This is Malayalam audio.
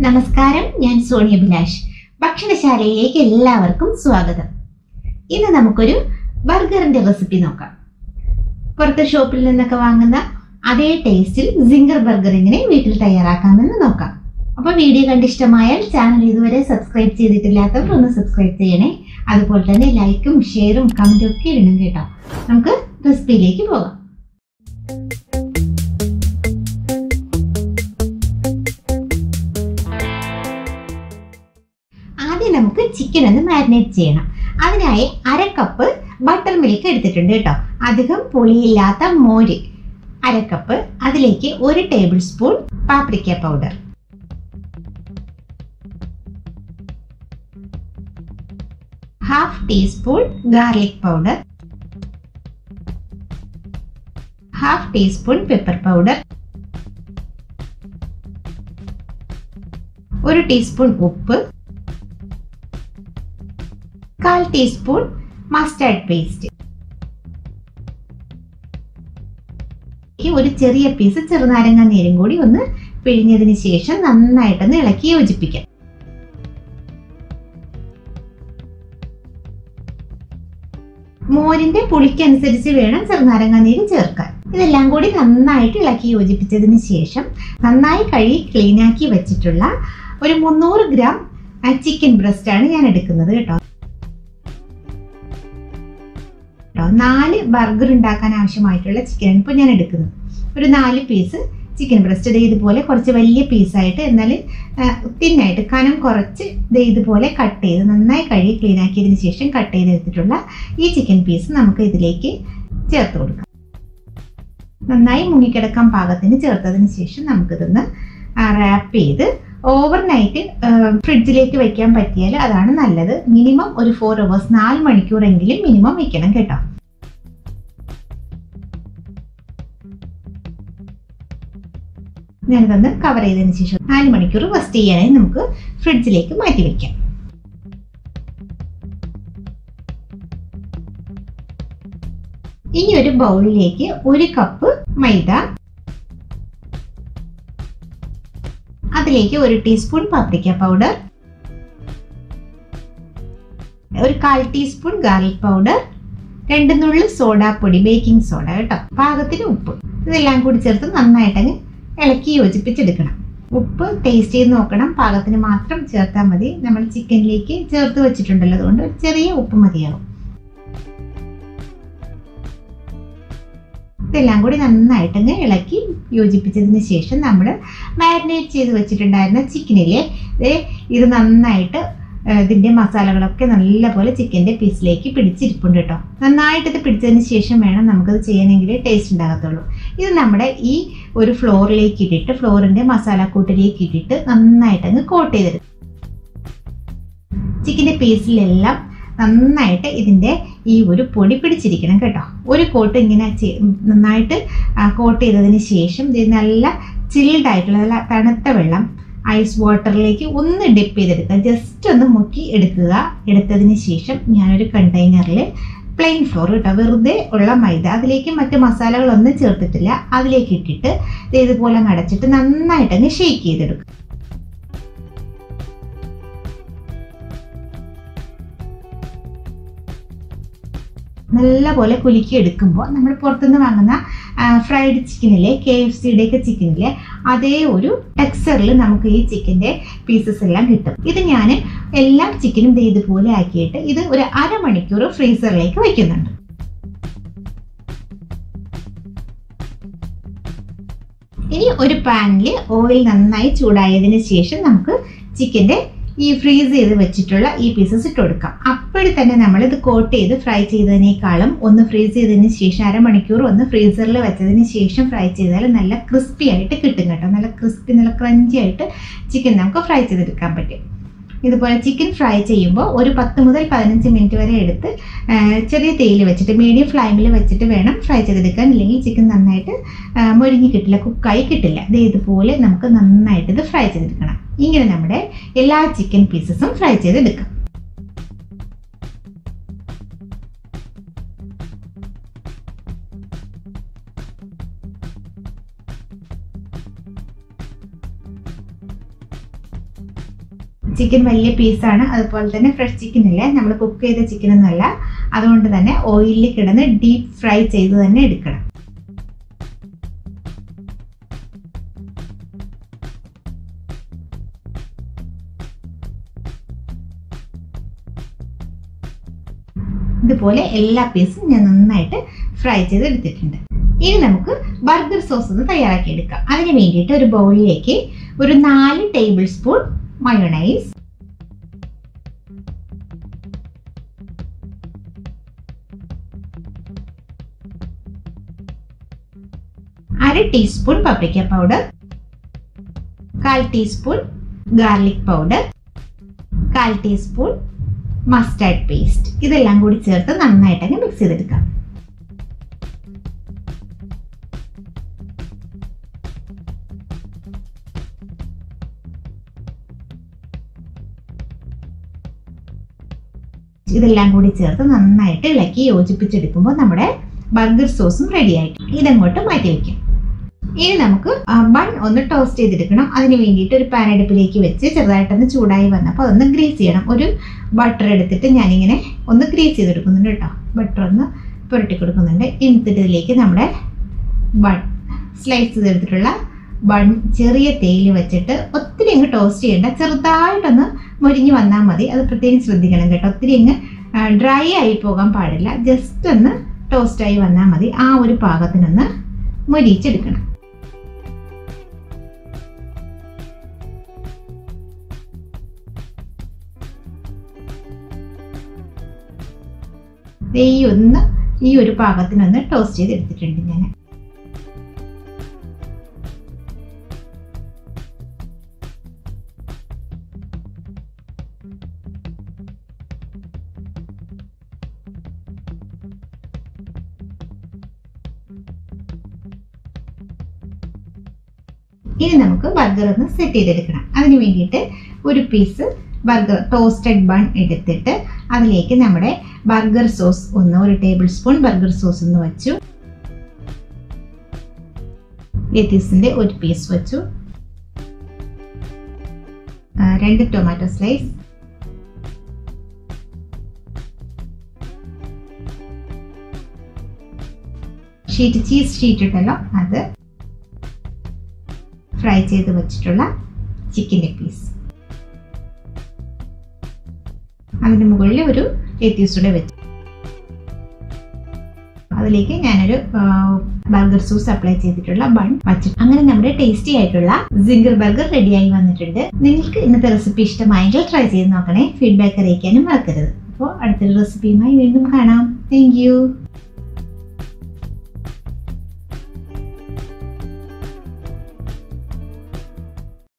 നമസ്കാരം ഞാൻ സോണിയ അഭിലാഷ് ഭക്ഷണശാലയിലേക്ക് എല്ലാവർക്കും സ്വാഗതം ഇന്ന് നമുക്കൊരു ബർഗറിന്റെ റെസിപ്പി നോക്കാം പുറത്തെ ഷോപ്പിൽ നിന്നൊക്കെ വാങ്ങുന്ന അതേ ടേസ്റ്റിൽ സിംഗർ ബർഗർ എങ്ങനെ വീട്ടിൽ തയ്യാറാക്കാമെന്ന് നോക്കാം അപ്പൊ വീഡിയോ കണ്ടിഷ്ടമായാൽ ചാനൽ ഇതുവരെ സബ്സ്ക്രൈബ് ചെയ്തിട്ടില്ലാത്തവർ ഒന്ന് സബ്സ്ക്രൈബ് ചെയ്യണേ അതുപോലെ തന്നെ ലൈക്കും ഷെയറും കമന്റും ഒക്കെ ഇടണം കേട്ടോ നമുക്ക് റെസിപ്പിയിലേക്ക് പോകാം ആദ്യം നമുക്ക് ചിക്കൻ ഒന്ന് മാരിനേറ്റ് ചെയ്യണം അതിനായി അര കപ്പ് ബട്ടർ മിൽക്ക് എടുത്തിട്ടുണ്ട് കേട്ടോ അധികം പുളിയില്ലാത്ത മോര് അര കപ്പ് അതിലേക്ക് ഒരു tablespoon paprika powder half teaspoon garlic powder half teaspoon pepper powder ഒരു ടീസ്പൂൺ ഉപ്പ് കാൽ ടീസ്പൂൺ മസ്റ്റാർഡ് പേസ്റ്റ് ഒരു ചെറിയ പീസ് ചെറുനാരങ്ങ നീരും കൂടി ഒന്ന് പിഴിഞ്ഞതിന് ശേഷം നന്നായിട്ടൊന്ന് ഇളക്കി യോജിപ്പിക്കാം മോരിന്റെ പുളിക്കനുസരിച്ച് വേണം ചെറുനാരങ്ങ നീര് ചേർക്കാൻ ഇതെല്ലാം കൂടി നന്നായിട്ട് ഇളക്കി യോജിപ്പിച്ചതിന് ശേഷം നന്നായി കഴുകി ക്ലീനാക്കി വെച്ചിട്ടുള്ള ഒരു മുന്നൂറ് ഗ്രാം ചിക്കൻ ബ്രസ്റ്റ് ആണ് ഞാൻ എടുക്കുന്നത് കേട്ടോ കേട്ടോ നാല് ബർഗർ ഉണ്ടാക്കാൻ ആവശ്യമായിട്ടുള്ള ചിക്കനാണ് ഇപ്പോൾ ഞാൻ എടുക്കുന്നത് ഒരു നാല് പീസ് ചിക്കൻ ബ്രസ്റ്റ് ഇത് ഇതുപോലെ കുറച്ച് വലിയ പീസായിട്ട് എന്നാൽ തിന്നായിട്ട് കനം കുറച്ച് ഇത് ഇതുപോലെ കട്ട് ചെയ്ത് നന്നായി കഴുകി ക്ലീൻ ആക്കിയതിന് ശേഷം കട്ട് ചെയ്തെടുത്തിട്ടുള്ള ഈ ചിക്കൻ പീസ് നമുക്ക് ഇതിലേക്ക് ചേർത്ത് കൊടുക്കാം നന്നായി മുങ്ങിക്കിടക്കാൻ പാകത്തിന് ചേർത്തതിന് ശേഷം നമുക്കിതൊന്ന് റാപ്പ് ചെയ്ത് ഓവർനൈറ്റ് ഫ്രിഡ്ജിലേക്ക് വെക്കാൻ പറ്റിയാൽ അതാണ് നല്ലത് മിനിമം ഒരു ഫോർ അവേഴ്സ് നാല് മണിക്കൂറെങ്കിലും മിനിമം വെക്കണം കേട്ടോ ഞാനിതൊന്ന് കവർ ചെയ്തതിന് ശേഷം നാല് മണിക്കൂർ റെസ്റ്റ് ചെയ്യാനായി നമുക്ക് ഫ്രിഡ്ജിലേക്ക് മാറ്റി വെക്കാം ഇനി ഒരു ബൗളിലേക്ക് ഒരു കപ്പ് മൈദ അതിലേക്ക് ഒരു ടീസ്പൂൺ പാപ്രിക്ക പൗഡർ ഒരു കാൽ ടീസ്പൂൺ ഗാർലിക് പൗഡർ രണ്ട് നുള്ളു സോഡാപ്പൊടി ബേക്കിംഗ് സോഡ കേട്ടോ പാകത്തിന് ഉപ്പ് ഇതെല്ലാം കൂടി ചേർത്ത് നന്നായിട്ടങ്ങ് ഇളക്കി യോജിപ്പിച്ചെടുക്കണം ഉപ്പ് ടേസ്റ്റ് ചെയ്ത് നോക്കണം പാകത്തിന് മാത്രം ചേർത്താൽ മതി നമ്മൾ ചിക്കനിലേക്ക് ചേർത്ത് വെച്ചിട്ടുണ്ടല്ലോ അതുകൊണ്ട് ഒരു ചെറിയ ഉപ്പ് മതിയാവും ഇതെല്ലാം കൂടി നന്നായിട്ടങ്ങ് ഇളക്കി യോജിപ്പിച്ചതിന് ശേഷം നമ്മൾ മാരിനേറ്റ് ചെയ്ത് വെച്ചിട്ടുണ്ടായിരുന്ന ചിക്കനിലെ ഇത് നന്നായിട്ട് ഇതിന്റെ മസാലകളൊക്കെ നല്ലപോലെ ചിക്കന്റെ പീസിലേക്ക് പിടിച്ചിരിപ്പുണ്ട് കേട്ടോ നന്നായിട്ട് ഇത് പിടിച്ചതിന് ശേഷം വേണം നമുക്കത് ചെയ്യണമെങ്കിൽ ടേസ്റ്റ് ഉണ്ടാകത്തുള്ളൂ ഇത് നമ്മുടെ ഈ ഒരു ഫ്ലോറിലേക്ക് ഇട്ടിട്ട് ഫ്ലോറിന്റെ മസാലക്കൂട്ടിലേക്ക് ഇട്ടിട്ട് നന്നായിട്ട് അങ്ങ് കോട്ട് ചെയ്തെടുക്കും ചിക്കന്റെ പീസിലെല്ലാം നന്നായിട്ട് ഇതിന്റെ ഈ ഒരു പൊടി പിടിച്ചിരിക്കണം കേട്ടോ ഒരു കോട്ട് ഇങ്ങനെ നന്നായിട്ട് കോട്ട് ചെയ്തതിന് ശേഷം ഇത് നല്ല ചിൽഡ് ആയിട്ടുള്ള നല്ല തണുത്ത വെള്ളം ഐസ് വാട്ടറിലേക്ക് ഒന്ന് ഡിപ്പ് ചെയ്തെടുക്കുക ജസ്റ്റ് ഒന്ന് മുക്കി എടുക്കുക എടുത്തതിന് ശേഷം ഞാനൊരു കണ്ടെയ്നറിൽ പ്ലെയിൻ ഫ്ലോർ കേട്ടോ വെറുതെ ഉള്ള മൈദ അതിലേക്ക് മറ്റ് മസാലകളൊന്നും ചേർത്തിട്ടില്ല അതിലേക്ക് ഇട്ടിട്ട് ഇതുപോലെ അടച്ചിട്ട് നന്നായിട്ട് അങ്ങ് ഷേക്ക് ചെയ്തെടുക്കുക നല്ലപോലെ കുലുക്കി എടുക്കുമ്പോൾ നമ്മൾ പുറത്തുനിന്ന് വാങ്ങുന്ന ഫ്രൈഡ് ചിക്കനിലെ കെ എഫ് സിയുടെ ഒക്കെ ചിക്കനിലെ അതേ ഒരു ടെക്സ്ചറിൽ നമുക്ക് ഈ ചിക്കൻ്റെ പീസസ് എല്ലാം കിട്ടും ഇത് ഞാൻ എല്ലാ ചിക്കനും ഇതുപോലെ ആക്കിയിട്ട് ഇത് ഒരു അരമണിക്കൂർ ഫ്രീസറിലേക്ക് വയ്ക്കുന്നുണ്ട് ഇനി ഒരു പാനിൽ ഓയിൽ നന്നായി ചൂടായതിനു ശേഷം നമുക്ക് ചിക്കൻ്റെ ഈ ഫ്രീസ് ചെയ്ത് വെച്ചിട്ടുള്ള ഈ പീസസ് ഇട്ട് കൊടുക്കാം അപ്പോഴേ തന്നെ നമ്മൾ ഇത് കോട്ട് ചെയ്ത് ഫ്രൈ ചെയ്തതിനേക്കാളും ഒന്ന് ഫ്രീസ് ചെയ്തതിന് ശേഷം അരമണിക്കൂർ ഒന്ന് ഫ്രീസറിൽ വെച്ചതിന് ശേഷം ഫ്രൈ ചെയ്താൽ നല്ല ക്രിസ്പി ആയിട്ട് കിട്ടും കേട്ടോ നല്ല ക്രിസ്പി നല്ല ക്രഞ്ചി ആയിട്ട് ചിക്കൻ നമുക്ക് ഫ്രൈ ചെയ്തെടുക്കാൻ പറ്റും ഇതുപോലെ ചിക്കൻ ഫ്രൈ ചെയ്യുമ്പോൾ ഒരു പത്ത് മുതൽ പതിനഞ്ച് മിനിറ്റ് വരെ എടുത്ത് ചെറിയ തേയിൽ വെച്ചിട്ട് മീഡിയം ഫ്ലെയിമിൽ വെച്ചിട്ട് വേണം ഫ്രൈ ചെയ്തെടുക്കാൻ ഇല്ലെങ്കിൽ ചിക്കൻ നന്നായിട്ട് മൊരിഞ്ഞ് കിട്ടില്ല കുക്കായി കിട്ടില്ല ഇത് ഇതുപോലെ നമുക്ക് നന്നായിട്ട് ഇത് ഫ്രൈ ചെയ്തെടുക്കണം ഇങ്ങനെ നമ്മുടെ എല്ലാ ചിക്കൻ പീസസും ഫ്രൈ ചെയ്തെടുക്കാം ചിക്കൻ വലിയ പീസാണ് അതുപോലെ തന്നെ ഫ്രഷ് ചിക്കൻ ഇല്ലേ നമ്മൾ കുക്ക് ചെയ്ത ചിക്കൻ ഒന്നുമല്ല അതുകൊണ്ട് തന്നെ ഓയിലിൽ കിടന്ന് ഡീപ്പ് ഫ്രൈ ചെയ്ത് തന്നെ എടുക്കണം ഇതുപോലെ എല്ലാ പീസും ഞാൻ നന്നായിട്ട് ഫ്രൈ ചെയ്ത് എടുത്തിട്ടുണ്ട് ഇനി നമുക്ക് ബർഗർ സോസ് ഒന്ന് തയ്യാറാക്കി എടുക്കാം അതിന് വേണ്ടിയിട്ട് ഒരു ബൗളിലേക്ക് ഒരു നാല് ടേബിൾ സ്പൂൺ മയോണൈസ് അര ടീസ്പൂൺ പപ്രിക്ക പൗഡർ കാൽ ടീസ്പൂൺ ഗാർലിക് പൗഡർ കാൽ ടീസ്പൂൺ മസ്റ്റാർഡ് പേസ്റ്റ് ഇതെല്ലാം കൂടി ചേർത്ത് നന്നായിട്ട് മിക്സ് ചെയ്തെടുക്കാം ഇതെല്ലാം കൂടി ചേർത്ത് നന്നായിട്ട് ഇളക്കി യോജിപ്പിച്ചെടുക്കുമ്പോൾ നമ്മുടെ ബർഗർ സോസും റെഡി ആയിട്ട് ഇതങ്ങോട്ട് മാറ്റി വെക്കാം ഇനി നമുക്ക് ബൺ ഒന്ന് ടോസ്റ്റ് ചെയ്തെടുക്കണം അതിന് വേണ്ടിയിട്ട് ഒരു പാൻ അടുപ്പിലേക്ക് വെച്ച് ചെറുതായിട്ടൊന്ന് ചൂടായി വന്നപ്പോൾ അതൊന്ന് ഗ്രീസ് ചെയ്യണം ഒരു ബട്ടർ എടുത്തിട്ട് ഞാനിങ്ങനെ ഒന്ന് ഗ്രീസ് ചെയ്തെടുക്കുന്നുണ്ട് കേട്ടോ ബട്ടർ ഒന്ന് പുരട്ടി കൊടുക്കുന്നുണ്ട് എന്നിട്ട് ഇതിലേക്ക് നമ്മുടെ ബൺ സ്ലൈസ് ചെയ്തെടുത്തിട്ടുള്ള ബൺ ചെറിയ തേയില വെച്ചിട്ട് ഒത്തിരി അങ്ങ് ടോസ്റ്റ് ചെയ്യേണ്ട ചെറുതായിട്ടൊന്ന് മുരിഞ്ഞ് വന്നാൽ മതി അത് പ്രത്യേകം ശ്രദ്ധിക്കണം കേട്ടോ ഒത്തിരി അങ്ങ് ഡ്രൈ ആയി പോകാൻ പാടില്ല ജസ്റ്റ് ഒന്ന് ടോസ്റ്റ് ആയി വന്നാൽ മതി ആ ഒരു പാകത്തിനൊന്ന് മൊരിച്ചെടുക്കണം ഈ ഒന്ന് ഈ ഒരു പാകത്തിനൊന്ന് ടോസ്റ്റ് ചെയ്ത് എടുത്തിട്ടുണ്ട് ഞാൻ ഇനി നമുക്ക് ബർഗർ ഒന്ന് സെറ്റ് ചെയ്തെടുക്കണം അതിന് വേണ്ടിയിട്ട് ഒരു പീസ് ബർഗർ ടോസ്റ്റഡ് ബൺ എടുത്തിട്ട് അതിലേക്ക് നമ്മുടെ ബർഗർ സോസ് ഒന്ന് ഒരു ടേബിൾ സ്പൂൺ ബർഗർ സോസ് ഒന്ന് വെച്ചു ലെറ്റീസിന്റെ ഒരു പീസ് വെച്ചു രണ്ട് tomato slice sheet cheese sheet ഉണ്ടല്ലോ അത് ഫ്രൈ ചെയ്ത് വെച്ചിട്ടുള്ള ചിക്കൻ്റെ പീസ് അതിന് മുകളിൽ ഒരു ലെറ്റ്യൂസ് കൂടെ വെച്ചു അതിലേക്ക് ഞാനൊരു ബർഗർ സോസ് അപ്ലൈ ചെയ്തിട്ടുള്ള ബൺ വച്ചു അങ്ങനെ നമ്മുടെ ടേസ്റ്റി ആയിട്ടുള്ള സിംഗർ ബർഗർ റെഡിയായി വന്നിട്ടുണ്ട് നിങ്ങൾക്ക് ഇന്നത്തെ റെസിപ്പി ഇഷ്ടമായെങ്കിൽ ട്രൈ ചെയ്ത് നോക്കണേ ഫീഡ്ബാക്ക് അറിയിക്കാനും മറക്കരുത് അപ്പോൾ അടുത്തൊരു റെസിപ്പിയുമായി വീണ്ടും കാണാം താങ്ക്